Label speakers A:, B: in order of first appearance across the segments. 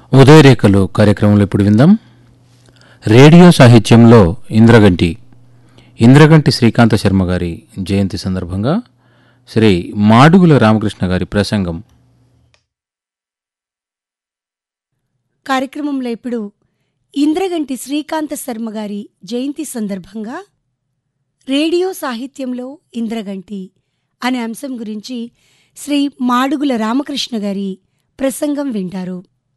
A: ఉదయరేఖలు కార్యక్రమంలో ఇప్పుడు విందాం రేడియో సాహిత్యంలో ఇంద్రగంటి ఇంద్రగంటి శ్రీకాంత శర్మ గారి జయంతి సందర్భంగా శ్రీ మాడుగుల రామకృష్ణ గారి ప్రసంగం
B: కార్యక్రమంలో ఇప్పుడు ఇంద్రగంటి శ్రీకాంత శర్మ గారి జయంతి సందర్భంగా రేడియో సాహిత్యంలో ఇంద్రగంటి అనే అంశం గురించి శ్రీ మాడుగుల రామకృష్ణ గారి ప్రసంగం వింటారు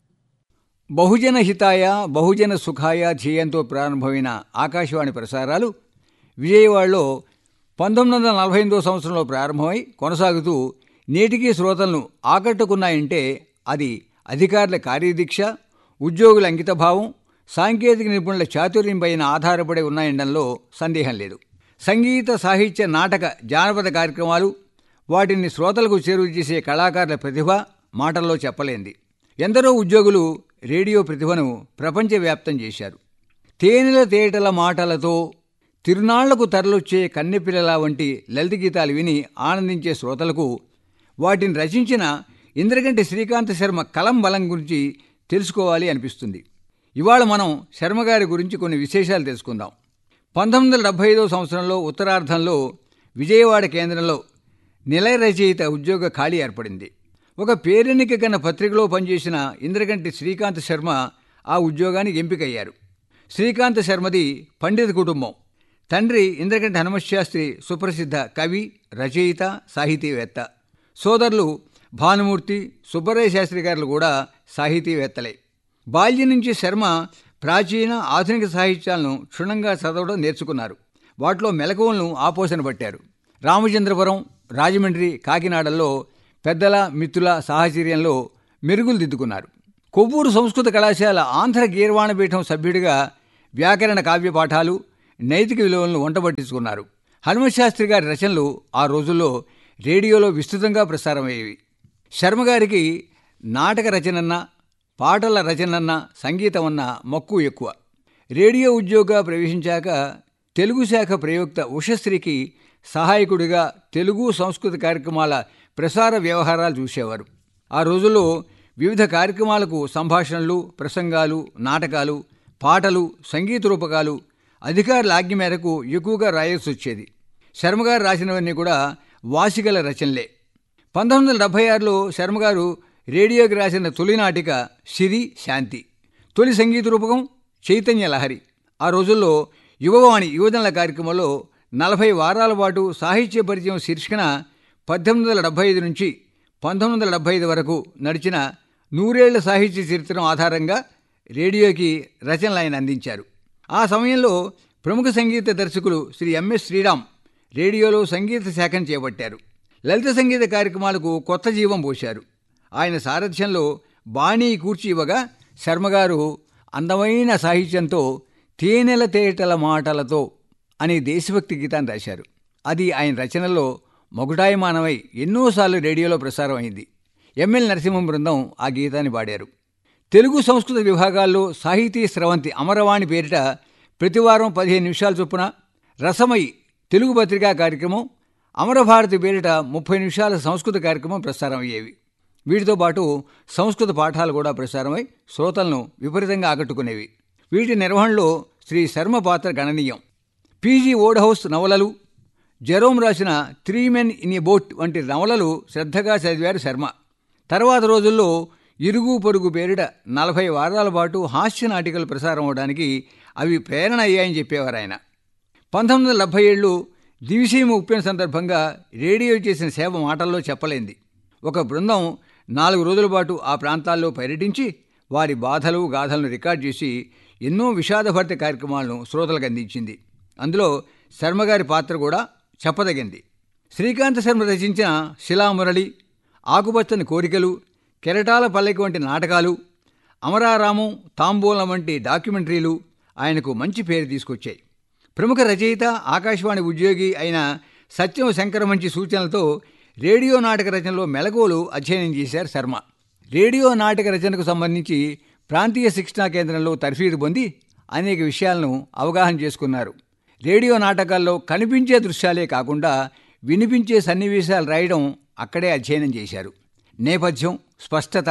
C: బహుజన హితాయ బహుజన సుఖాయ ధ్యేయంతో ప్రారంభమైన ఆకాశవాణి ప్రసారాలు విజయవాడలో పంతొమ్మిది వందల నలభై ఎనిమిదో సంవత్సరంలో ప్రారంభమై కొనసాగుతూ నేటికీ శ్రోతలను ఆకట్టుకున్నాయంటే అది అధికారుల కార్యదీక్ష ఉద్యోగుల అంకితభావం సాంకేతిక నిపుణుల చాతుర్యం పైన ఆధారపడి ఉన్నాయనడంలో సందేహం లేదు సంగీత సాహిత్య నాటక జానపద కార్యక్రమాలు వాటిని శ్రోతలకు చేరువ చేసే కళాకారుల ప్రతిభ మాటల్లో చెప్పలేంది ఎందరో ఉద్యోగులు రేడియో ప్రతిభను ప్రపంచవ్యాప్తం చేశారు తేనెల తేటల మాటలతో తిరునాళ్లకు తరలొచ్చే కన్నెపిల్లల వంటి లలిత గీతాలు విని ఆనందించే శ్రోతలకు వాటిని రచించిన ఇంద్రగంటి శ్రీకాంత శర్మ కలం బలం గురించి తెలుసుకోవాలి అనిపిస్తుంది ఇవాళ మనం శర్మ గారి గురించి కొన్ని విశేషాలు తెలుసుకుందాం పంతొమ్మిది వందల డెబ్బై ఐదో సంవత్సరంలో ఉత్తరార్ధంలో విజయవాడ కేంద్రంలో నిలయ రచయిత ఉద్యోగ ఖాళీ ఏర్పడింది ఒక పేరెన్నిక కన్న పత్రికలో పనిచేసిన ఇంద్రగంటి శ్రీకాంత్ శర్మ ఆ ఉద్యోగానికి ఎంపికయ్యారు శ్రీకాంత్ శర్మది పండిత కుటుంబం తండ్రి ఇంద్రగంటి హనుమశాస్త్రి సుప్రసిద్ధ కవి రచయిత సాహితీవేత్త సోదరులు భానుమూర్తి సుబ్బరయ్య శాస్త్రి గారులు కూడా సాహితీవేత్తలే బాల్యం నుంచి శర్మ ప్రాచీన ఆధునిక సాహిత్యాలను క్షుణ్ణంగా చదవడం నేర్చుకున్నారు వాటిలో మెలకువలను ఆపోసన పట్టారు రామచంద్రపురం రాజమండ్రి కాకినాడల్లో పెద్దల మిత్రుల సాహచర్యంలో మెరుగులు దిద్దుకున్నారు కొవ్వూరు సంస్కృత కళాశాల ఆంధ్ర గీర్వాణపీఠం సభ్యుడిగా వ్యాకరణ కావ్య పాఠాలు నైతిక విలువలను వంటబట్టించుకున్నారు హనుమశాస్త్రి గారి రచనలు ఆ రోజుల్లో రేడియోలో విస్తృతంగా ప్రసారమయ్యేవి శర్మగారికి నాటక రచనన్న పాటల రచనన్న సంగీతం అన్న మక్కువ ఎక్కువ రేడియో ఉద్యోగ ప్రవేశించాక తెలుగు శాఖ ప్రయోక్త ఉషశ్రీకి సహాయకుడిగా తెలుగు సంస్కృత కార్యక్రమాల ప్రసార వ్యవహారాలు చూసేవారు ఆ రోజుల్లో వివిధ కార్యక్రమాలకు సంభాషణలు ప్రసంగాలు నాటకాలు పాటలు సంగీత రూపకాలు అధికారుల ఆజ్ఞ మేరకు ఎక్కువగా రాయాల్సి వచ్చేది శర్మగారు రాసినవన్నీ కూడా వాసిగల రచనలే పంతొమ్మిది వందల డెబ్బై ఆరులో శర్మగారు రేడియోకి రాసిన తొలి నాటిక సిరి శాంతి తొలి సంగీత రూపకం చైతన్య లహరి ఆ రోజుల్లో యువవాణి యువజనుల కార్యక్రమంలో నలభై వారాల పాటు సాహిత్య పరిచయం శీర్షికన పద్దెనిమిది వందల డెబ్బై ఐదు నుంచి పంతొమ్మిది వందల డెబ్బై ఐదు వరకు నడిచిన నూరేళ్ల సాహిత్య చరిత్ర ఆధారంగా రేడియోకి రచనలు ఆయన అందించారు ఆ సమయంలో ప్రముఖ సంగీత దర్శకులు శ్రీ ఎంఎస్ శ్రీరామ్ రేడియోలో సంగీత శాఖను చేపట్టారు లలిత సంగీత కార్యక్రమాలకు కొత్త జీవం పోశారు ఆయన సారథ్యంలో బాణీ కూర్చి ఇవ్వగా శర్మగారు అందమైన సాహిత్యంతో తేనెల తేటల మాటలతో అనే దేశభక్తి గీతాన్ని రాశారు అది ఆయన రచనలో మొగుటాయమానమై ఎన్నోసార్లు రేడియోలో ప్రసారం అయింది ఎంఎల్ నరసింహం బృందం ఆ గీతాన్ని పాడారు తెలుగు సంస్కృత విభాగాల్లో సాహితీ స్రవంతి అమరవాణి పేరిట ప్రతివారం పదిహేను నిమిషాల చొప్పున రసమై తెలుగు పత్రికా కార్యక్రమం అమరభారతి పేరిట ముప్పై నిమిషాల సంస్కృత కార్యక్రమం ప్రసారం అయ్యేవి వీటితో పాటు సంస్కృత పాఠాలు కూడా ప్రసారమై శ్రోతలను విపరీతంగా ఆకట్టుకునేవి వీటి నిర్వహణలో శ్రీ శర్మ పాత్ర గణనీయం పీజీ ఓడ్ హౌస్ నవలలు జెరోమ్ రాసిన three men in a boat వంటి నవలలు శ్రద్ధగా చదివారు శర్మ తర్వాత రోజుల్లో ఇరుగు పొరుగు పేరిట నలభై వారాల పాటు హాస్య నాటికలు ప్రసారం అవడానికి అవి ప్రేరణ అయ్యాయని చెప్పేవారు ఆయన పంతొమ్మిది వందల డెబ్బై ఏళ్ళు దివిసీమ ఉప్పిన సందర్భంగా రేడియో చేసిన సేవ మాటల్లో చెప్పలేంది ఒక బృందం నాలుగు రోజుల పాటు ఆ ప్రాంతాల్లో పర్యటించి వారి బాధలు గాథలను రికార్డ్ చేసి ఎన్నో విషాదభరిత కార్యక్రమాలను శ్రోతలకు అందించింది అందులో శర్మగారి పాత్ర కూడా చెప్పదగింది శ్రీకాంత శర్మ రచించిన శిలామురళి ఆకుపచ్చని కోరికలు కెరటాల పల్లెకి వంటి నాటకాలు అమరారామం తాంబూలం వంటి డాక్యుమెంటరీలు ఆయనకు మంచి పేరు తీసుకొచ్చాయి ప్రముఖ రచయిత ఆకాశవాణి ఉద్యోగి అయిన సత్యం శంకర మంచి సూచనలతో రేడియో నాటక రచనలో మెలకువలు అధ్యయనం చేశారు శర్మ రేడియో నాటక రచనకు సంబంధించి ప్రాంతీయ శిక్షణా కేంద్రంలో తర్ఫీదు పొంది అనేక విషయాలను అవగాహన చేసుకున్నారు రేడియో నాటకాల్లో కనిపించే దృశ్యాలే కాకుండా వినిపించే సన్నివేశాలు రాయడం అక్కడే అధ్యయనం చేశారు నేపథ్యం స్పష్టత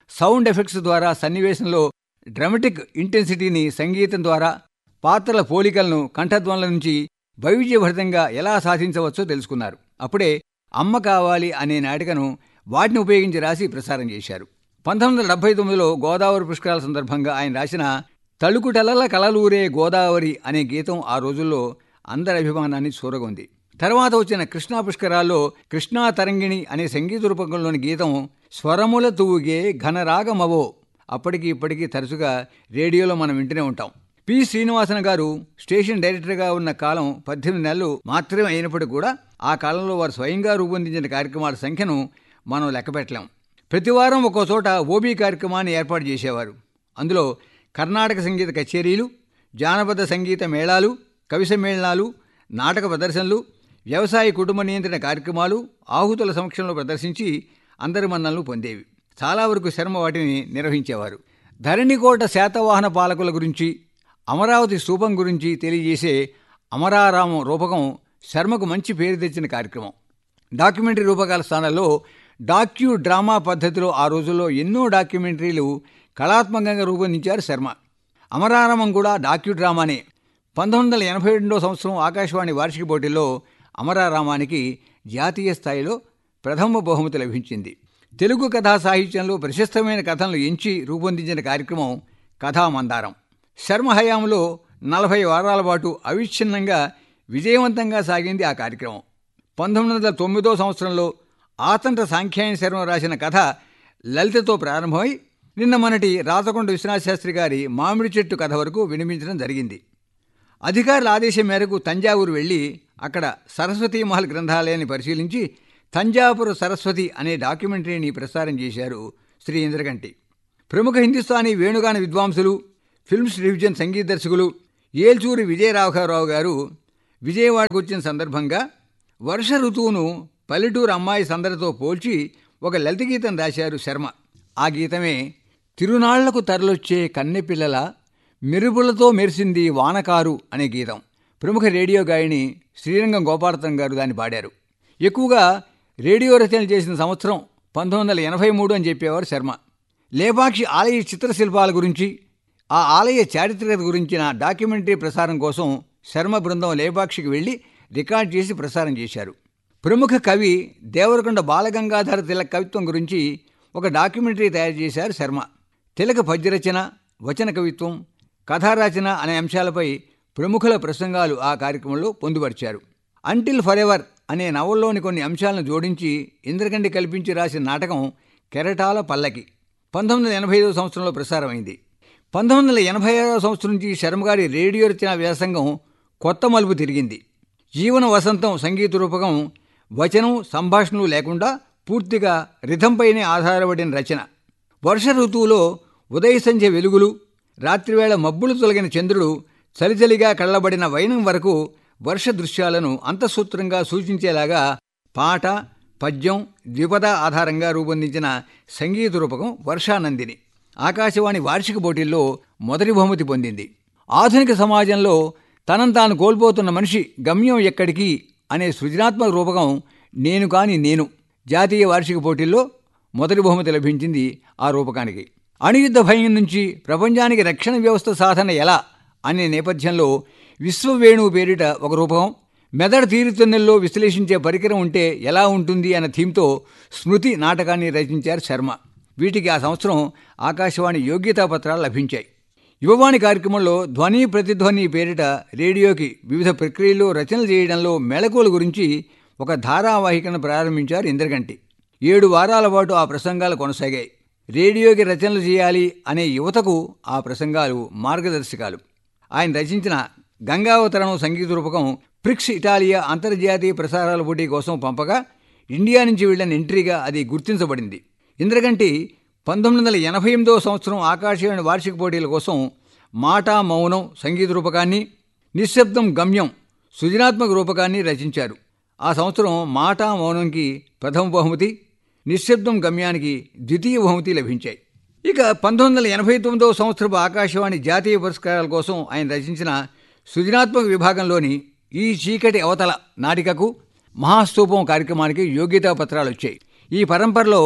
C: సౌండ్ ఎఫెక్ట్స్ ద్వారా సన్నివేశంలో డ్రమటిక్ ఇంటెన్సిటీని సంగీతం ద్వారా పాత్రల పోలికలను కంఠధ్వనుల నుంచి వైవిధ్యభరితంగా ఎలా సాధించవచ్చో తెలుసుకున్నారు అప్పుడే అమ్మ కావాలి అనే నాటికను వాటిని ఉపయోగించి రాసి ప్రసారం చేశారు పంతొమ్మిది వందల డెబ్బై తొమ్మిదిలో గోదావరి పుష్కరాల సందర్భంగా ఆయన రాసిన తలుకుటలల కలలూరే గోదావరి అనే గీతం ఆ రోజుల్లో అందరి అభిమానాన్ని చూరగొంది తర్వాత వచ్చిన కృష్ణా పుష్కరాల్లో కృష్ణా తరంగిణి అనే సంగీత రూపకంలోని గీతం స్వరముల తూగే ఘనరాగమవో అప్పటికి ఇప్పటికీ తరచుగా రేడియోలో మనం వింటూనే ఉంటాం పి శ్రీనివాసన్ గారు స్టేషన్ డైరెక్టర్గా ఉన్న కాలం పద్దెనిమిది నెలలు మాత్రమే అయినప్పటికీ కూడా ఆ కాలంలో వారు స్వయంగా రూపొందించిన కార్యక్రమాల సంఖ్యను మనం లెక్కపెట్టలేం ప్రతి వారం ఒక్కో చోట ఓబీ కార్యక్రమాన్ని ఏర్పాటు చేసేవారు అందులో కర్ణాటక సంగీత కచేరీలు జానపద సంగీత మేళాలు కవి సమ్మేళనాలు నాటక ప్రదర్శనలు వ్యవసాయ కుటుంబ నియంత్రణ కార్యక్రమాలు ఆహుతుల సమక్షంలో ప్రదర్శించి అందరి మన్నలను పొందేవి చాలా వరకు శర్మ వాటిని నిర్వహించేవారు ధరణికోట శాతవాహన పాలకుల గురించి అమరావతి స్థూపం గురించి తెలియజేసే అమరారామం రూపకం శర్మకు మంచి పేరు తెచ్చిన కార్యక్రమం డాక్యుమెంటరీ రూపకాల స్థానంలో డాక్యూ డ్రామా పద్ధతిలో ఆ రోజుల్లో ఎన్నో డాక్యుమెంటరీలు కళాత్మకంగా రూపొందించారు శర్మ అమరారామం కూడా డాక్యూ డ్రామానే పంతొమ్మిది వందల ఎనభై రెండో సంవత్సరం ఆకాశవాణి వార్షిక పోటీల్లో అమరారామానికి జాతీయ స్థాయిలో ప్రథమ బహుమతి లభించింది తెలుగు కథా సాహిత్యంలో ప్రశస్తమైన కథలను ఎంచి రూపొందించిన కార్యక్రమం కథామందారం శర్మ హయాంలో నలభై వారాల పాటు అవిచ్ఛిన్నంగా విజయవంతంగా సాగింది ఆ కార్యక్రమం పంతొమ్మిది వందల తొమ్మిదో సంవత్సరంలో ఆతంట సాంఖ్యాయన శర్మ రాసిన కథ లలితతో ప్రారంభమై నిన్న మనటి రాతకొండ విశ్వనాథ శాస్త్రి గారి మామిడి చెట్టు కథ వరకు వినిపించడం జరిగింది అధికారుల ఆదేశం మేరకు తంజావూరు వెళ్ళి అక్కడ సరస్వతీ మహల్ గ్రంథాలయాన్ని పరిశీలించి తంజాపుర సరస్వతి అనే డాక్యుమెంటరీని ప్రసారం చేశారు శ్రీ ఇంద్రగంటి ప్రముఖ హిందుస్థానీ వేణుగాన విద్వాంసులు ఫిల్మ్స్ డివిజన్ సంగీత దర్శకులు ఏల్చూరి విజయరాఘవరావు గారు విజయవాడకు వచ్చిన సందర్భంగా వర్ష ఋతువును పల్లెటూరు అమ్మాయి సందడితో పోల్చి ఒక లలిత గీతం రాశారు శర్మ ఆ గీతమే తిరునాళ్లకు తరలొచ్చే కన్నెపిల్లల మెరుపులతో మెరిసింది వానకారు అనే గీతం ప్రముఖ రేడియో గాయని శ్రీరంగం గోపాలతం గారు దాన్ని పాడారు ఎక్కువగా రేడియో రచనలు చేసిన సంవత్సరం పంతొమ్మిది వందల ఎనభై మూడు అని చెప్పేవారు శర్మ లేపాక్షి ఆలయ చిత్రశిల్పాల గురించి ఆ ఆలయ చారిత్రకత గురించిన డాక్యుమెంటరీ ప్రసారం కోసం శర్మ బృందం లేపాక్షికి వెళ్ళి రికార్డ్ చేసి ప్రసారం చేశారు ప్రముఖ కవి దేవరకొండ బాలగంగాధర తిలక్ కవిత్వం గురించి ఒక డాక్యుమెంటరీ తయారు చేశారు శర్మ తిలక పద్యరచన వచన కవిత్వం కథారచన అనే అంశాలపై ప్రముఖుల ప్రసంగాలు ఆ కార్యక్రమంలో పొందుపరిచారు అంటిల్ ఫర్ ఎవర్ అనే నవల్లోని కొన్ని అంశాలను జోడించి ఇంద్రకండి కల్పించి రాసిన నాటకం కెరటాల పల్లకి పంతొమ్మిది వందల ఎనభై ఐదో సంవత్సరంలో ప్రసారమైంది పంతొమ్మిది వందల ఎనభై ఆరో సంవత్సరం నుంచి శర్మగారి రేడియో రచన వ్యాసంగం కొత్త మలుపు తిరిగింది జీవన వసంతం సంగీత రూపకం వచనం సంభాషణలు లేకుండా పూర్తిగా రిథంపైనే ఆధారపడిన రచన వర్ష ఋతువులో ఉదయ సంధ్య వెలుగులు రాత్రివేళ మబ్బులు తొలగిన చంద్రుడు చలిచలిగా కళ్ళబడిన వైనం వరకు వర్ష దృశ్యాలను అంతఃసూత్రంగా సూచించేలాగా పాట పద్యం ద్విపద ఆధారంగా రూపొందించిన సంగీత రూపకం వర్షానందిని ఆకాశవాణి వార్షిక పోటీల్లో మొదటి బహుమతి పొందింది ఆధునిక సమాజంలో తనను తాను కోల్పోతున్న మనిషి గమ్యం ఎక్కడికి అనే సృజనాత్మక రూపకం నేను కాని నేను జాతీయ వార్షిక పోటీల్లో మొదటి బహుమతి లభించింది ఆ రూపకానికి అణుయుద్ధ భయం నుంచి ప్రపంచానికి రక్షణ వ్యవస్థ సాధన ఎలా అనే నేపథ్యంలో విశ్వవేణువు పేరిట ఒక రూపకం మెదడు తీరుతున్నెల్లో విశ్లేషించే పరికరం ఉంటే ఎలా ఉంటుంది అన్న థీమ్తో స్మృతి నాటకాన్ని రచించారు శర్మ వీటికి ఆ సంవత్సరం ఆకాశవాణి యోగ్యతా పత్రాలు లభించాయి యువవాణి కార్యక్రమంలో ధ్వని ప్రతిధ్వని పేరిట రేడియోకి వివిధ ప్రక్రియల్లో రచనలు చేయడంలో మెళకువల గురించి ఒక ధారావాహికను ప్రారంభించారు ఇంద్రగంటి ఏడు వారాల పాటు ఆ ప్రసంగాలు కొనసాగాయి రేడియోకి రచనలు చేయాలి అనే యువతకు ఆ ప్రసంగాలు మార్గదర్శకాలు ఆయన రచించిన గంగావతరణం సంగీత రూపకం ప్రిక్స్ ఇటాలియా అంతర్జాతీయ ప్రసారాల పోటీ కోసం పంపగా ఇండియా నుంచి వెళ్ళిన ఎంట్రీగా అది గుర్తించబడింది ఇంద్రగంటి పంతొమ్మిది వందల ఎనభై ఎనిమిదో సంవత్సరం ఆకాశవాణి వార్షిక పోటీల కోసం మాట మౌనం సంగీత రూపకాన్ని నిశ్శబ్దం గమ్యం సృజనాత్మక రూపకాన్ని రచించారు ఆ సంవత్సరం మాట మౌనంకి ప్రథమ బహుమతి నిశ్శబ్దం గమ్యానికి ద్వితీయ బహుమతి లభించాయి ఇక పంతొమ్మిది వందల ఎనభై తొమ్మిదవ సంవత్సరపు ఆకాశవాణి జాతీయ పురస్కారాల కోసం ఆయన రచించిన సృజనాత్మక విభాగంలోని ఈ చీకటి అవతల నాటికకు మహాస్తూపం కార్యక్రమానికి యోగ్యతా పత్రాలు వచ్చాయి ఈ పరంపరలో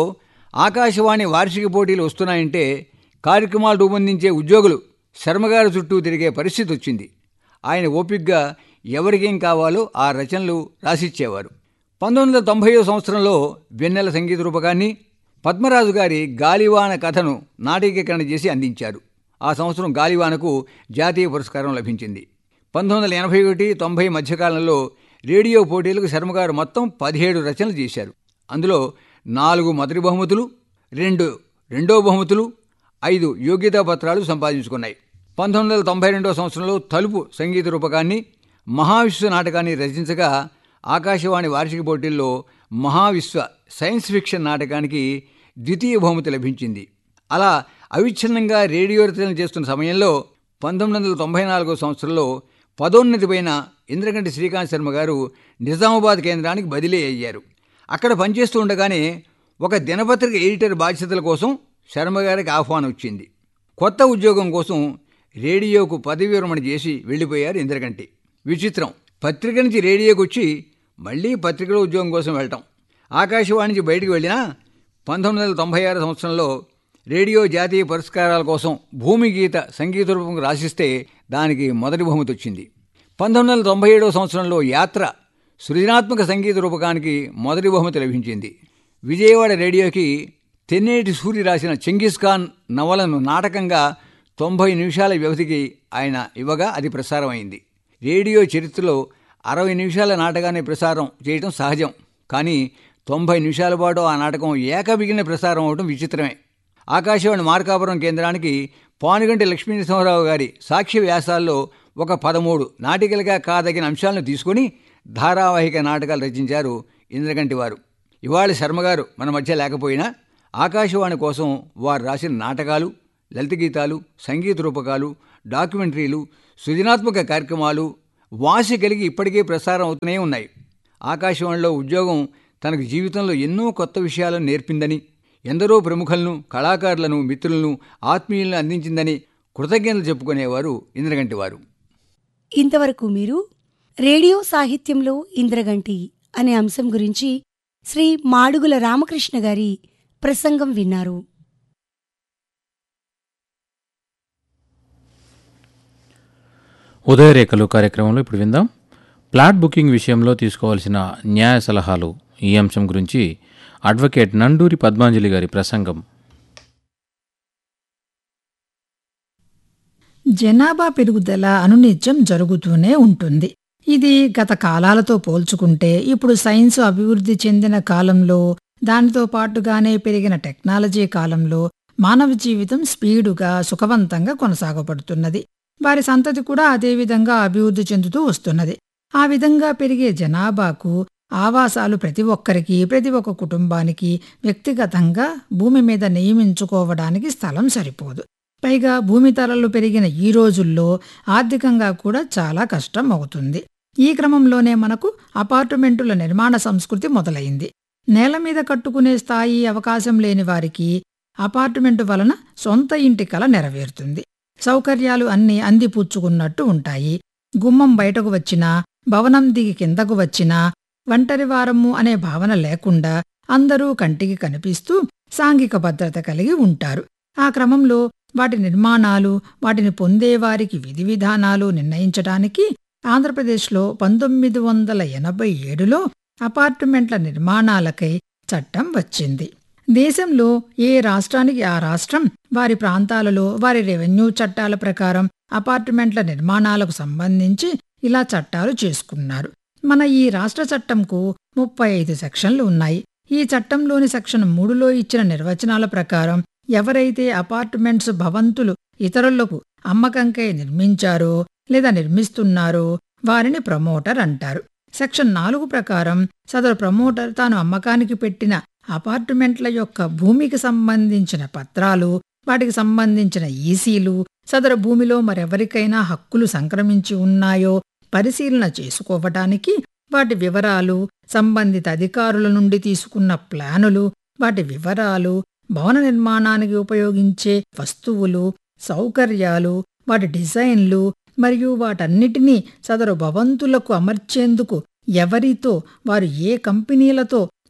C: ఆకాశవాణి వార్షిక పోటీలు వస్తున్నాయంటే కార్యక్రమాలు రూపొందించే ఉద్యోగులు శర్మగారి చుట్టూ తిరిగే పరిస్థితి వచ్చింది ఆయన ఓపిగ్గా ఎవరికేం కావాలో ఆ రచనలు రాసిచ్చేవారు పంతొమ్మిది వందల తొంభై సంవత్సరంలో వెన్నెల సంగీత రూపకాన్ని పద్మరాజు గారి గాలివాన కథను నాటకీకరణ చేసి అందించారు ఆ సంవత్సరం గాలివానకు జాతీయ పురస్కారం లభించింది పంతొమ్మిది వందల ఎనభై ఒకటి తొంభై మధ్యకాలంలో రేడియో పోటీలకు శర్మగారు మొత్తం పదిహేడు రచనలు చేశారు అందులో నాలుగు మొదటి బహుమతులు రెండు రెండో బహుమతులు ఐదు యోగ్యతా పత్రాలు సంపాదించుకున్నాయి పంతొమ్మిది వందల తొంభై రెండో సంవత్సరంలో తలుపు సంగీత రూపకాన్ని మహావిశ్వ నాటకాన్ని రచించగా ఆకాశవాణి వార్షిక పోటీల్లో మహావిశ్వ సైన్స్ ఫిక్షన్ నాటకానికి ద్వితీయ బహుమతి లభించింది అలా అవిచ్ఛిన్నంగా రేడియో రచనలు చేస్తున్న సమయంలో పంతొమ్మిది వందల తొంభై నాలుగో సంవత్సరంలో పదోన్నతి పైన ఇంద్రగంటి శ్రీకాంత్ శర్మ గారు నిజామాబాద్ కేంద్రానికి బదిలీ అయ్యారు అక్కడ పనిచేస్తూ ఉండగానే ఒక దినపత్రిక ఎడిటర్ బాధ్యతల కోసం శర్మ గారికి ఆహ్వానం వచ్చింది కొత్త ఉద్యోగం కోసం రేడియోకు పదవి విరమణ చేసి వెళ్ళిపోయారు ఇంద్రగంటి విచిత్రం పత్రిక నుంచి రేడియోకి వచ్చి మళ్ళీ పత్రికలో ఉద్యోగం కోసం వెళ్ళటం ఆకాశవాణి నుంచి బయటికి వెళ్ళినా పంతొమ్మిది వందల తొంభై ఆరు సంవత్సరంలో రేడియో జాతీయ పురస్కారాల కోసం భూమి గీత సంగీత రూపం రాసిస్తే దానికి మొదటి బహుమతి వచ్చింది పంతొమ్మిది వందల తొంభై ఏడవ సంవత్సరంలో యాత్ర సృజనాత్మక సంగీత రూపకానికి మొదటి బహుమతి లభించింది విజయవాడ రేడియోకి తెన్నేటి సూరి రాసిన చెంగిస్ ఖాన్ నవలను నాటకంగా తొంభై నిమిషాల వ్యవధికి ఆయన ఇవ్వగా అది ప్రసారమైంది రేడియో చరిత్రలో అరవై నిమిషాల నాటకాన్ని ప్రసారం చేయడం సహజం కానీ తొంభై నిమిషాల పాటు ఆ నాటకం ఏకబిగిన ప్రసారం అవడం విచిత్రమే ఆకాశవాణి మార్కాపురం కేంద్రానికి పానుగంటి లక్ష్మీనరసింహారావు గారి సాక్ష్య వ్యాసాల్లో ఒక పదమూడు నాటికలుగా కాదగిన అంశాలను తీసుకుని ధారావాహిక నాటకాలు రచించారు ఇంద్రగంటి వారు ఇవాళ శర్మగారు మన మధ్య లేకపోయినా ఆకాశవాణి కోసం వారు రాసిన నాటకాలు లలిత గీతాలు సంగీత రూపకాలు డాక్యుమెంటరీలు సృజనాత్మక కార్యక్రమాలు వాసి కలిగి ఇప్పటికే ప్రసారం అవుతూనే ఉన్నాయి ఆకాశవాణిలో ఉద్యోగం తనకు జీవితంలో ఎన్నో కొత్త విషయాలను నేర్పిందని ఎందరో ప్రముఖులను కళాకారులను మిత్రులను ఆత్మీయులను అందించిందని కృతజ్ఞతలు చెప్పుకునేవారు ఇంద్రగంటి వారు
B: ఇంతవరకు మీరు రేడియో సాహిత్యంలో ఇంద్రగంటి అనే అంశం గురించి శ్రీ మాడుగుల రామకృష్ణ గారి ప్రసంగం విన్నారు
A: ఉదయరేఖలు కార్యక్రమంలో ఇప్పుడు విందాం ప్లాట్ బుకింగ్ విషయంలో తీసుకోవాల్సిన న్యాయ సలహాలు ఈ అంశం గురించి అడ్వకేట్ నండూరి పద్మాంజలి గారి ప్రసంగం
D: జనాభా పెరుగుదల అనునిత్యం జరుగుతూనే ఉంటుంది ఇది గత కాలాలతో పోల్చుకుంటే ఇప్పుడు సైన్స్ అభివృద్ధి చెందిన కాలంలో దానితో పాటుగానే పెరిగిన టెక్నాలజీ కాలంలో మానవ జీవితం స్పీడుగా సుఖవంతంగా కొనసాగబడుతున్నది వారి సంతతి కూడా అదే విధంగా అభివృద్ధి చెందుతూ వస్తున్నది ఆ విధంగా పెరిగే జనాభాకు ఆవాసాలు ప్రతి ఒక్కరికి ప్రతి ఒక్క కుటుంబానికి వ్యక్తిగతంగా భూమి మీద నియమించుకోవడానికి స్థలం సరిపోదు పైగా భూమి ధరలు పెరిగిన ఈ రోజుల్లో ఆర్థికంగా కూడా చాలా కష్టం అవుతుంది ఈ క్రమంలోనే మనకు అపార్టుమెంటుల నిర్మాణ సంస్కృతి మొదలైంది నేల మీద కట్టుకునే స్థాయి అవకాశం లేని వారికి అపార్టుమెంటు వలన సొంత ఇంటి కల నెరవేరుతుంది సౌకర్యాలు అన్నీ అందిపుచ్చుకున్నట్టు ఉంటాయి గుమ్మం బయటకు వచ్చినా భవనం దిగి కిందకు వచ్చినా ఒంటరి వారము అనే భావన లేకుండా అందరూ కంటికి కనిపిస్తూ సాంఘిక భద్రత కలిగి ఉంటారు ఆ క్రమంలో వాటి నిర్మాణాలు వాటిని పొందేవారికి విధి విధానాలు నిర్ణయించడానికి ఆంధ్రప్రదేశ్లో పంతొమ్మిది వందల ఎనభై ఏడులో అపార్ట్మెంట్ల నిర్మాణాలకై చట్టం వచ్చింది దేశంలో ఏ రాష్ట్రానికి ఆ రాష్ట్రం వారి ప్రాంతాలలో వారి రెవెన్యూ చట్టాల ప్రకారం అపార్ట్మెంట్ల నిర్మాణాలకు సంబంధించి ఇలా చట్టాలు చేసుకున్నారు మన ఈ రాష్ట్ర చట్టంకు ముప్పై ఐదు సెక్షన్లు ఉన్నాయి ఈ చట్టంలోని సెక్షన్ మూడులో ఇచ్చిన నిర్వచనాల ప్రకారం ఎవరైతే అపార్ట్మెంట్స్ భవంతులు ఇతరులకు అమ్మకంకై నిర్మించారో లేదా నిర్మిస్తున్నారో వారిని ప్రమోటర్ అంటారు సెక్షన్ నాలుగు ప్రకారం సదరు ప్రమోటర్ తాను అమ్మకానికి పెట్టిన అపార్ట్మెంట్ల యొక్క భూమికి సంబంధించిన పత్రాలు వాటికి సంబంధించిన ఈసీలు సదరు భూమిలో మరెవరికైనా హక్కులు సంక్రమించి ఉన్నాయో పరిశీలన చేసుకోవటానికి వాటి వివరాలు సంబంధిత అధికారుల నుండి తీసుకున్న ప్లానులు వాటి వివరాలు భవన నిర్మాణానికి ఉపయోగించే వస్తువులు సౌకర్యాలు వాటి డిజైన్లు మరియు వాటన్నిటినీ సదరు భవంతులకు అమర్చేందుకు ఎవరితో వారు ఏ కంపెనీలతో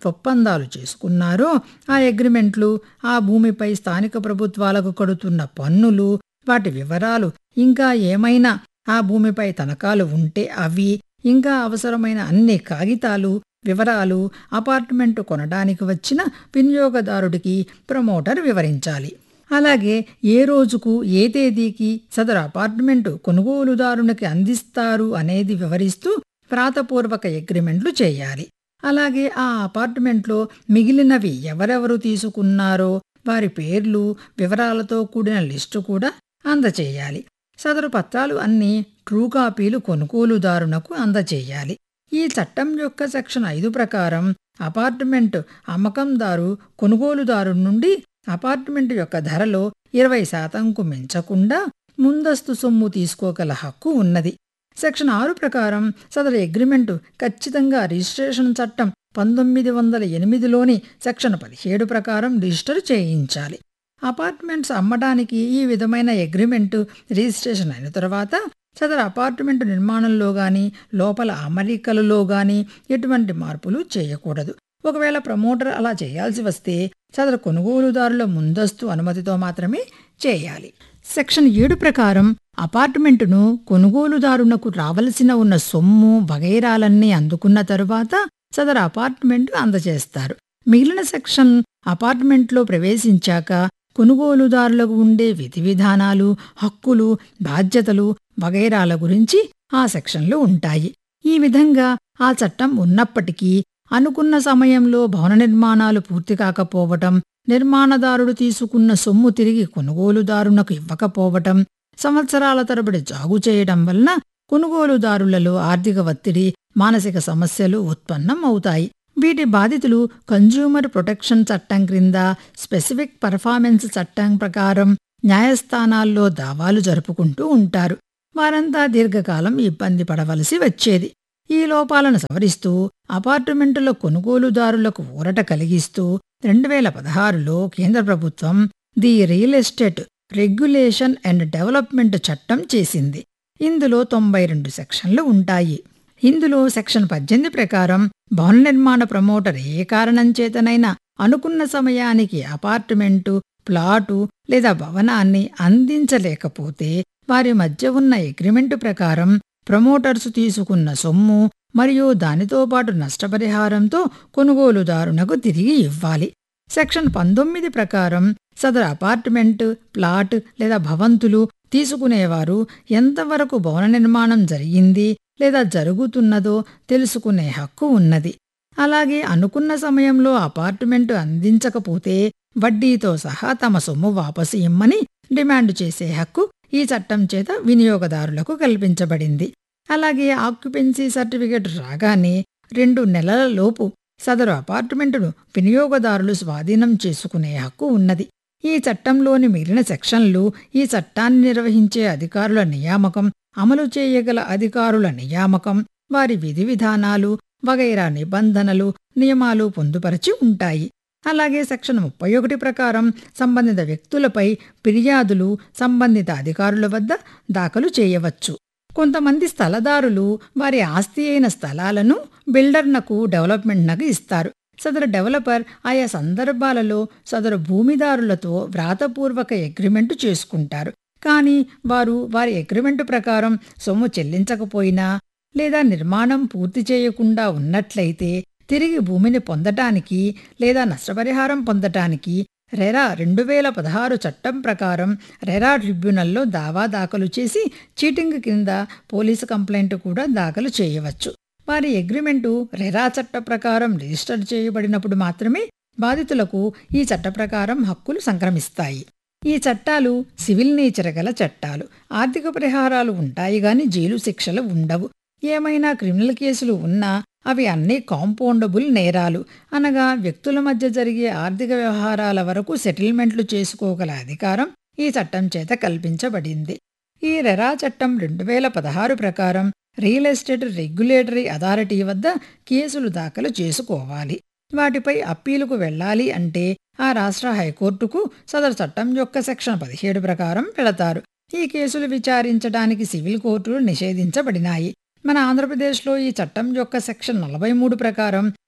D: ఒప్పందాలు చేసుకున్నారో ఆ అగ్రిమెంట్లు ఆ భూమిపై స్థానిక ప్రభుత్వాలకు కడుతున్న పన్నులు వాటి వివరాలు ఇంకా ఏమైనా ఆ భూమిపై తనఖాలు ఉంటే అవి ఇంకా అవసరమైన అన్ని కాగితాలు వివరాలు అపార్ట్మెంటు కొనడానికి వచ్చిన వినియోగదారుడికి ప్రమోటర్ వివరించాలి అలాగే ఏ రోజుకు ఏ తేదీకి సదరు అపార్ట్మెంటు కొనుగోలుదారునికి అందిస్తారు అనేది వివరిస్తూ వ్రాతపూర్వక అగ్రిమెంట్లు చేయాలి అలాగే ఆ అపార్ట్మెంట్లో మిగిలినవి ఎవరెవరు తీసుకున్నారో వారి పేర్లు వివరాలతో కూడిన లిస్టు కూడా అందచేయాలి సదరు పత్రాలు అన్నీ ట్రూ కాపీలు కొనుగోలుదారునకు అందచేయాలి ఈ చట్టం యొక్క సెక్షన్ ఐదు ప్రకారం అపార్ట్మెంట్ అమ్మకందారు కొనుగోలుదారు నుండి అపార్ట్మెంట్ యొక్క ధరలో ఇరవై శాతంకు మించకుండా ముందస్తు సొమ్ము తీసుకోగల హక్కు ఉన్నది సెక్షన్ ఆరు ప్రకారం సదరు అగ్రిమెంటు ఖచ్చితంగా రిజిస్ట్రేషన్ చట్టం పంతొమ్మిది వందల ఎనిమిదిలోని సెక్షన్ పదిహేడు ప్రకారం రిజిస్టర్ చేయించాలి అపార్ట్మెంట్స్ అమ్మడానికి ఈ విధమైన అగ్రిమెంటు రిజిస్ట్రేషన్ అయిన తర్వాత సదరు అపార్ట్మెంట్ నిర్మాణంలో గాని లోపల అమరికలలో గాని ఎటువంటి మార్పులు చేయకూడదు ఒకవేళ ప్రమోటర్ అలా చేయాల్సి వస్తే సదరు కొనుగోలుదారుల ముందస్తు అనుమతితో మాత్రమే చేయాలి సెక్షన్ ఏడు ప్రకారం అపార్ట్మెంటును కొనుగోలుదారునకు రావలసిన ఉన్న సొమ్ము వగైరాలన్నీ అందుకున్న తరువాత సదరు అపార్ట్మెంట్ అందజేస్తారు మిగిలిన సెక్షన్ అపార్ట్మెంట్లో ప్రవేశించాక కొనుగోలుదారులకు ఉండే విధి విధానాలు హక్కులు బాధ్యతలు వగైరాల గురించి ఆ సెక్షన్లు ఉంటాయి ఈ విధంగా ఆ చట్టం ఉన్నప్పటికీ అనుకున్న సమయంలో భవన నిర్మాణాలు పూర్తి కాకపోవటం నిర్మాణదారుడు తీసుకున్న సొమ్ము తిరిగి కొనుగోలుదారునకు ఇవ్వకపోవటం సంవత్సరాల తరబడి జాగు చేయడం వలన కొనుగోలుదారులలో ఆర్థిక ఒత్తిడి మానసిక సమస్యలు ఉత్పన్నం అవుతాయి వీటి బాధితులు కన్జ్యూమర్ ప్రొటెక్షన్ చట్టం క్రింద స్పెసిఫిక్ పర్ఫార్మెన్స్ చట్టం ప్రకారం న్యాయస్థానాల్లో దావాలు జరుపుకుంటూ ఉంటారు వారంతా దీర్ఘకాలం ఇబ్బంది పడవలసి వచ్చేది ఈ లోపాలను సవరిస్తూ అపార్టుమెంటుల కొనుగోలుదారులకు ఊరట కలిగిస్తూ రెండు వేల పదహారులో కేంద్ర ప్రభుత్వం the real estate regulation and development చట్టం చేసింది ఇందులో తొంభై రెండు సెక్షన్లు ఉంటాయి ఇందులో సెక్షన్ పద్దెనిమిది ప్రకారం భవన నిర్మాణ ప్రమోటర్ ఏ కారణం చేతనైనా అనుకున్న సమయానికి అపార్ట్మెంటు ప్లాటు లేదా భవనాన్ని అందించలేకపోతే వారి మధ్య ఉన్న అగ్రిమెంటు ప్రకారం ప్రమోటర్సు తీసుకున్న సొమ్ము మరియు దానితో పాటు నష్టపరిహారంతో కొనుగోలుదారునకు తిరిగి ఇవ్వాలి సెక్షన్ పంతొమ్మిది ప్రకారం సదరు అపార్ట్మెంట్ ప్లాట్ లేదా భవంతులు తీసుకునేవారు ఎంతవరకు భవన నిర్మాణం జరిగింది లేదా జరుగుతున్నదో తెలుసుకునే హక్కు ఉన్నది అలాగే అనుకున్న సమయంలో అపార్ట్మెంటు అందించకపోతే వడ్డీతో సహా తమ సొమ్ము వాపసు ఇమ్మని డిమాండ్ చేసే హక్కు ఈ చట్టం చేత వినియోగదారులకు కల్పించబడింది అలాగే ఆక్యుపెన్సీ సర్టిఫికెట్ రాగానే రెండు నెలల లోపు సదరు అపార్ట్మెంటును వినియోగదారులు స్వాధీనం చేసుకునే హక్కు ఉన్నది ఈ చట్టంలోని మిగిలిన సెక్షన్లు ఈ చట్టాన్ని నిర్వహించే అధికారుల నియామకం అమలు చేయగల అధికారుల నియామకం వారి విధి విధానాలు వగైరా నిబంధనలు నియమాలు పొందుపరచి ఉంటాయి అలాగే సెక్షన్ ముప్పై ఒకటి ప్రకారం సంబంధిత వ్యక్తులపై ఫిర్యాదులు సంబంధిత అధికారుల వద్ద దాఖలు చేయవచ్చు కొంతమంది స్థలదారులు వారి ఆస్తి అయిన స్థలాలను బిల్డర్నకు డెవలప్మెంట్నకు ఇస్తారు సదరు డెవలపర్ ఆయా సందర్భాలలో సదరు భూమిదారులతో వ్రాతపూర్వక అగ్రిమెంటు చేసుకుంటారు కానీ వారు వారి అగ్రిమెంటు ప్రకారం సొమ్ము చెల్లించకపోయినా లేదా నిర్మాణం పూర్తి చేయకుండా ఉన్నట్లయితే తిరిగి భూమిని పొందటానికి లేదా నష్టపరిహారం పొందటానికి రెరా రెండు వేల పదహారు చట్టం ప్రకారం రెరా ట్రిబ్యునల్లో దావా దాఖలు చేసి చీటింగ్ కింద పోలీసు కంప్లైంట్ కూడా దాఖలు చేయవచ్చు వారి అగ్రిమెంటు రెరా చట్ట ప్రకారం రిజిస్టర్ చేయబడినప్పుడు మాత్రమే బాధితులకు ఈ చట్ట ప్రకారం హక్కులు సంక్రమిస్తాయి ఈ చట్టాలు సివిల్ నేచర్ గల చట్టాలు ఆర్థిక పరిహారాలు ఉంటాయి గాని జైలు శిక్షలు ఉండవు ఏమైనా క్రిమినల్ కేసులు ఉన్నా అవి అన్నీ కాంపౌండబుల్ నేరాలు అనగా వ్యక్తుల మధ్య జరిగే ఆర్థిక వ్యవహారాల వరకు సెటిల్మెంట్లు చేసుకోగల అధికారం ఈ చట్టం చేత కల్పించబడింది ఈ రెరా చట్టం రెండు వేల పదహారు ప్రకారం రియల్ ఎస్టేట్ రెగ్యులేటరీ అథారిటీ వద్ద కేసులు దాఖలు చేసుకోవాలి వాటిపై అప్పీలుకు వెళ్ళాలి అంటే ఆ రాష్ట్ర హైకోర్టుకు సదరు చట్టం యొక్క సెక్షన్ పదిహేడు ప్రకారం వెళతారు ఈ కేసులు విచారించడానికి సివిల్ కోర్టులు నిషేధించబడినాయి మన ఆంధ్రప్రదేశ్లో ఈ చట్టం యొక్క సెక్షన్ నలభై మూడు ప్రకారం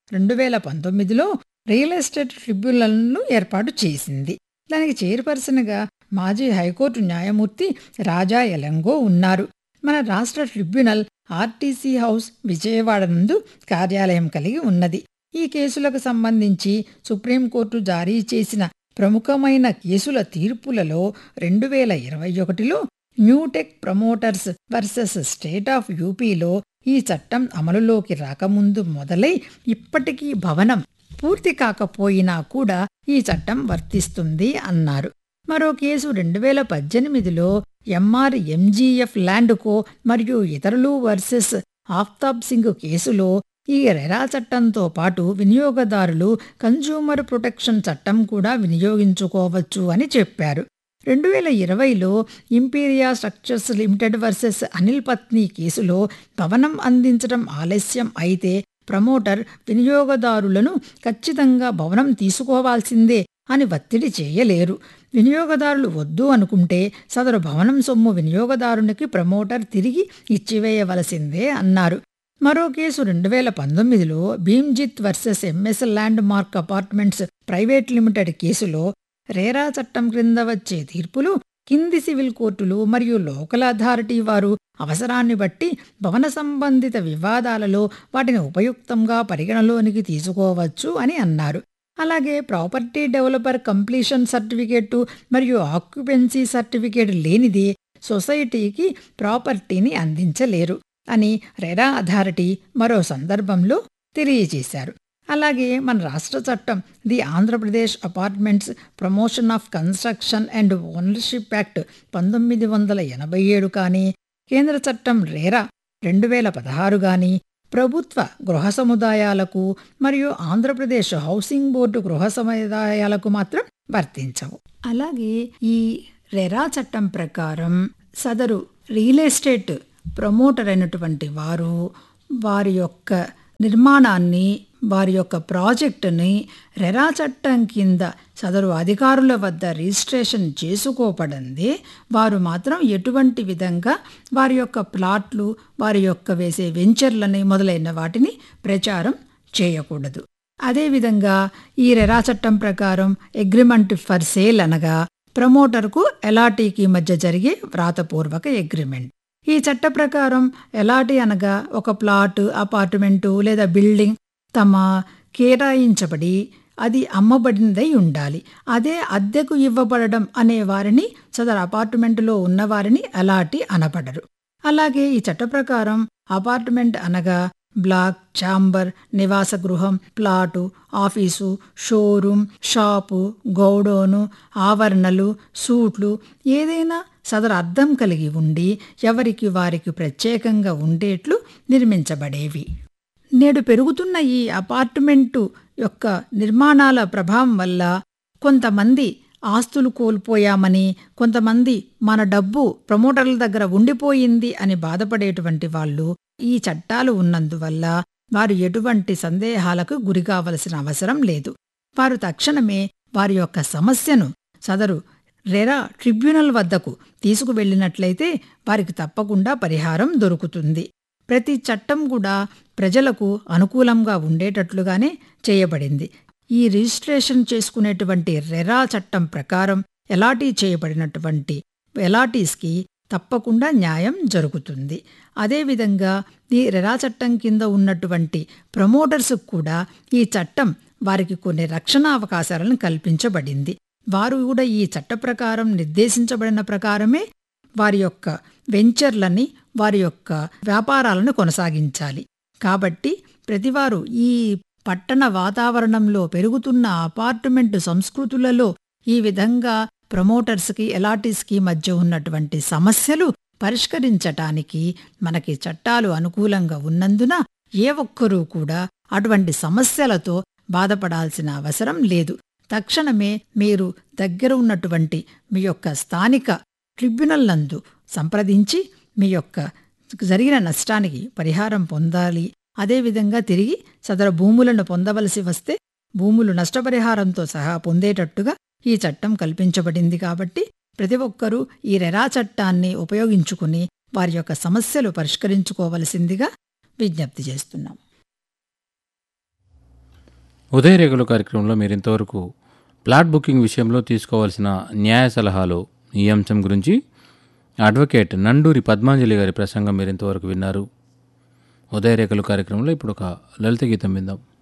D: రెండు వేల పంతొమ్మిదిలో రియల్ ఎస్టేట్ ట్రిబ్యునల్ను ఏర్పాటు చేసింది దానికి చైర్పర్సన్గా మాజీ హైకోర్టు న్యాయమూర్తి రాజా ఎలంగో ఉన్నారు మన రాష్ట్ర ట్రిబ్యునల్ ఆర్టీసీ హౌస్ విజయవాడ నందు కార్యాలయం కలిగి ఉన్నది ఈ కేసులకు సంబంధించి సుప్రీంకోర్టు జారీ చేసిన ప్రముఖమైన కేసుల తీర్పులలో రెండు వేల ఇరవై ఒకటిలో Newtech promoters versus state of యూపీలో ఈ చట్టం అమలులోకి రాకముందు మొదలై ఇప్పటికీ భవనం పూర్తి కాకపోయినా కూడా ఈ చట్టం వర్తిస్తుంది అన్నారు మరో కేసు రెండు వేల పద్దెనిమిదిలో ఎంఆర్ ఎంజీఎఫ్ ల్యాండ్కో మరియు ఇతరులు వర్సెస్ ఆఫ్తాబ్ సింగ్ కేసులో ఈ రెరా చట్టంతో పాటు వినియోగదారులు కన్జ్యూమర్ ప్రొటెక్షన్ చట్టం కూడా వినియోగించుకోవచ్చు అని చెప్పారు రెండు వేల ఇరవైలో Imperia structures limited versus Anil Patni కేసులో భవనం అందించడం ఆలస్యం అయితే ప్రమోటర్ వినియోగదారులను ఖచ్చితంగా భవనం తీసుకోవాల్సిందే అని ఒత్తిడి చేయలేరు వినియోగదారులు వద్దు అనుకుంటే సదరు భవనం సొమ్ము వినియోగదారునికి ప్రమోటర్ తిరిగి ఇచ్చివేయవలసిందే అన్నారు మరో కేసు రెండు వేల పంతొమ్మిదిలో Bhimjit versus M S landmark apartments private limited కేసులో రేరా చట్టం క్రింద వచ్చే తీర్పులు కింది సివిల్ కోర్టులు మరియు లోకల్ అథారిటీ వారు అవసరాన్ని బట్టి భవన సంబంధిత వివాదాలలో వాటిని ఉపయుక్తంగా పరిగణలోనికి తీసుకోవచ్చు అని అన్నారు అలాగే ప్రాపర్టీ డెవలపర్ కంప్లీషన్ సర్టిఫికేటు మరియు ఆక్యుపెన్సీ సర్టిఫికేట్ లేనిది సొసైటీకి ప్రాపర్టీని అందించలేరు అని రెరా అథారిటీ మరో సందర్భంలో తెలియజేశారు అలాగే మన రాష్ట్ర చట్టం the Andhra Pradesh apartments promotion of construction and ownership act పంతొమ్మిది వందల ఎనభై ఏడు కానీ కేంద్ర చట్టం రేరా రెండు వేల పదహారు కానీ ప్రభుత్వ గృహ సముదాయాలకు మరియు ఆంధ్రప్రదేశ్ హౌసింగ్ బోర్డు గృహ సముదాయాలకు మాత్రం వర్తించవు అలాగే ఈ రెరా చట్టం ప్రకారం సదరు రియల్ ఎస్టేట్ ప్రమోటర్ అయినటువంటి వారు వారి యొక్క నిర్మాణాన్ని వారి యొక్క ప్రాజెక్టుని రెరా చట్టం కింద సదరు అధికారుల వద్ద రిజిస్ట్రేషన్ చేసుకోపడింది వారు మాత్రం ఎటువంటి విధంగా వారి యొక్క ప్లాట్లు వారి యొక్క వేసే వెంచర్లని మొదలైన వాటిని ప్రచారం చేయకూడదు అదేవిధంగా ఈ రెరా చట్టం ప్రకారం అగ్రిమెంట్ ఫర్ సేల్ అనగా ప్రమోటర్కు ఎలాటీకి మధ్య జరిగే వ్రాతపూర్వక అగ్రిమెంట్ ఈ చట్ట ప్రకారం ఎలాటి అనగా ఒక ప్లాట్ అపార్ట్మెంటు లేదా బిల్డింగ్ తమ కేటాయించబడి అది అమ్మబడినదై ఉండాలి అదే అద్దెకు ఇవ్వబడడం అనే వారిని సదరు అపార్ట్మెంటులో ఉన్నవారిని అలాటి అనబడరు అలాగే ఈ చట్ట ప్రకారం అపార్ట్మెంట్ అనగా బ్లాక్ ఛాంబర్ నివాస గృహం plot office showroom shop godown ఆవరణలు సూట్లు ఏదైనా సదరు అర్థం కలిగి ఉండి ఎవరికి వారికి ప్రత్యేకంగా ఉండేట్లు నిర్మించబడేవి నేడు పెరుగుతున్న ఈ అపార్ట్మెంటు యొక్క నిర్మాణాల ప్రభావం వల్ల కొంతమంది ఆస్తులు కోల్పోయామని కొంతమంది మన డబ్బు ప్రమోటర్ల దగ్గర ఉండిపోయింది అని బాధపడేటువంటి వాళ్ళు ఈ చట్టాలు ఉన్నందువల్ల వారు ఎటువంటి సందేహాలకు గురికావలసిన అవసరం లేదు వారు తక్షణమే వారి యొక్క సమస్యను సదరు రెరా ట్రిబ్యునల్ వద్దకు తీసుకువెళ్ళినట్లయితే వారికి తప్పకుండా పరిహారం దొరుకుతుంది ప్రతి చట్టం కూడా ప్రజలకు అనుకూలంగా ఉండేటట్లుగానే చేయబడింది ఈ రిజిస్ట్రేషన్ చేసుకునేటువంటి రెరా చట్టం ప్రకారం ఎలాటీ చేయబడినటువంటి ఎలాటీస్కి తప్పకుండా న్యాయం జరుగుతుంది అదేవిధంగా ఈ రెరా చట్టం కింద ఉన్నటువంటి ప్రమోటర్స్ కూడా ఈ చట్టం వారికి కొన్ని రక్షణ అవకాశాలను కల్పించబడింది వారు కూడా ఈ చట్ట ప్రకారం నిర్దేశించబడిన ప్రకారమే వారి యొక్క వెంచర్లని వారి యొక్క వ్యాపారాలను కొనసాగించాలి కాబట్టి ప్రతివారు ఈ పట్టణ వాతావరణంలో పెరుగుతున్న అపార్ట్మెంట్ సంస్కృతులలో ఈ విధంగా ప్రమోటర్స్కి ఎలాటీస్కి మధ్య ఉన్నటువంటి సమస్యలు పరిష్కరించటానికి మనకి చట్టాలు అనుకూలంగా ఉన్నందున ఏ ఒక్కరూ కూడా అటువంటి సమస్యలతో బాధపడాల్సిన అవసరం లేదు తక్షణమే మీరు దగ్గర ఉన్నటువంటి మీ యొక్క స్థానిక ట్రిబ్యునల్ నందు సంప్రదించి మీ యొక్క జరిగిన నష్టానికి పరిహారం పొందాలి అదేవిధంగా తిరిగి సదరు భూములను పొందవలసి వస్తే భూములు నష్టపరిహారంతో సహా పొందేటట్టుగా ఈ చట్టం కల్పించబడింది కాబట్టి ప్రతి ఒక్కరూ ఈ రెరా చట్టాన్ని ఉపయోగించుకుని వారి యొక్క సమస్యలు పరిష్కరించుకోవలసిందిగా విజ్ఞప్తి చేస్తున్నాం
A: ఉదయరేఖలు కార్యక్రమంలో మీరు ఇంతవరకు ప్లాట్ బుకింగ్ విషయంలో తీసుకోవాల్సిన న్యాయ సలహాలు ఈ అంశం గురించి అడ్వకేట్ నండూరి పద్మాంజలి గారి ప్రసంగం మీరు ఇంతవరకు విన్నారు ఉదయరేఖలు కార్యక్రమంలో ఇప్పుడు ఒక లలిత గీతం విందాం